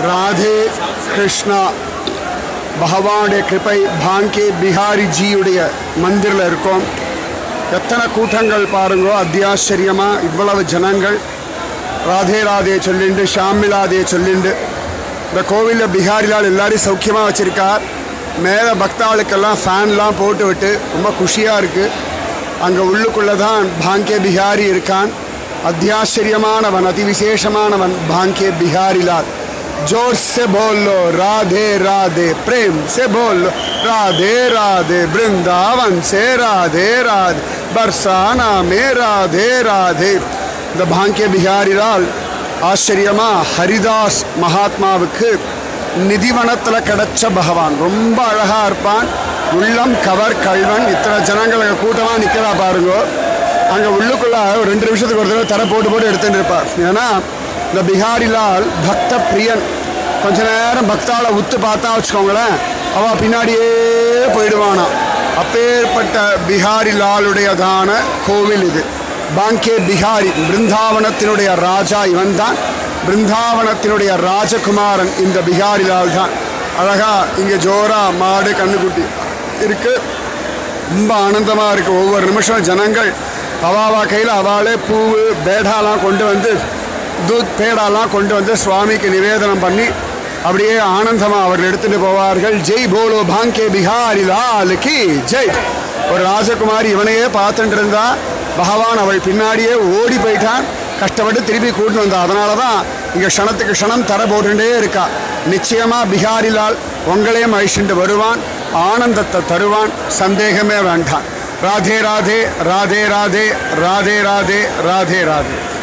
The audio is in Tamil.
ராதே கிருஷ்ணா பகவானுடைய கிருபை பாங்கே பிஹாரி ஜியுடைய மந்திரில் இருக்கோம் எத்தனை கூட்டங்கள் பாருங்கோ அத்தியாச்சரியமாக இவ்வளவு ஜனங்கள் ராதே ராதே சொல்லிண்டு ஷாமிலாதே சொல்லிண்டு இந்த கோவிலில் பிஹாரிலால் எல்லாரையும் சௌக்கியமாக வச்சுருக்கார் மேலே பக்தாளுக்கெல்லாம் ஃபேன்லாம் போட்டு விட்டு ரொம்ப குஷியாக இருக்குது அங்கே உள்ளுக்குள்ளே தான் பாங்கே பிஹாரி இருக்கான் அத்தியாச்சரியமானவன் அதிவிசேஷமானவன் பாங்கே பிஹாரிலால் जोर से बोलो राधे राधे प्रेम से बोलो राधे राधे वृंदावन से राधे राधे बरसाना में राधे राधे இந்த பாங்கிய பிஹாரிலால் ஆச்சரியமா ஹரிதாஸ் மகாத்மாவுக்கு நிதிவனத்தில் கிடைச்ச பகவான் ரொம்ப அழகா இருப்பான் உள்ளம் கவர் கல்வன் இத்தனை ஜனங்கள் அங்கே கூட்டமாக நிற்கிறா பாருங்க அங்கே உள்ளுக்குள்ள ஒரு ரெண்டு நிமிஷத்துக்கு ஒரு தடவை தர போட்டு போட்டு எடுத்துட்டு இருப்பார் ஏன்னா இந்த பிஹாரிலால் பக்த பிரியன் கொஞ்ச நேரம் பக்தாளை உத்து பார்த்தா வச்சுக்கோங்களேன் அவள் பின்னாடியே போயிடுவானா அப்பேற்பட்ட பிஹாரிலாலுடையதான கோவில் இது பாங்கே பிஹாரி பிருந்தாவனத்தினுடைய ராஜா இவன் தான் பிருந்தாவனத்தினுடைய ராஜகுமாரன் இந்த பிஹாரிலால் தான் அழகா இங்கே ஜோரா மாடு கண்ணுக்குட்டி இருக்கு ரொம்ப ஆனந்தமாக இருக்கு ஒவ்வொரு நிமிஷம் ஜனங்கள் அவாவா கையில் அவாளே பூவு பேடாலாம் கொண்டு வந்து தூத் பேடாலாம் கொண்டு வந்து சுவாமிக்கு நிவேதனம் பண்ணி அப்படியே ஆனந்தமாக அவர்கள் எடுத்துட்டு போவார்கள் ஜெய் போலோ பாங்கே பிஹாரி லால் கி ஜெய் ஒரு ராஜகுமாரி இவனையே பார்த்துட்டு இருந்தா பகவான் அவள் பின்னாடியே ஓடி போயிட்டான் கஷ்டப்பட்டு திருப்பி கூட்டிட்டு வந்தா அதனால தான் இங்கே க்ஷணத்துக்கு க்ஷணம் தர போட்டுட்டே இருக்கா நிச்சயமாக பிஹாரிலால் உங்களையும் அழிச்சுட்டு வருவான் ஆனந்தத்தை தருவான் சந்தேகமே வேண்டாம் ராதே ராதே ராதே ராதே ராதே ராதே ராதே ராதே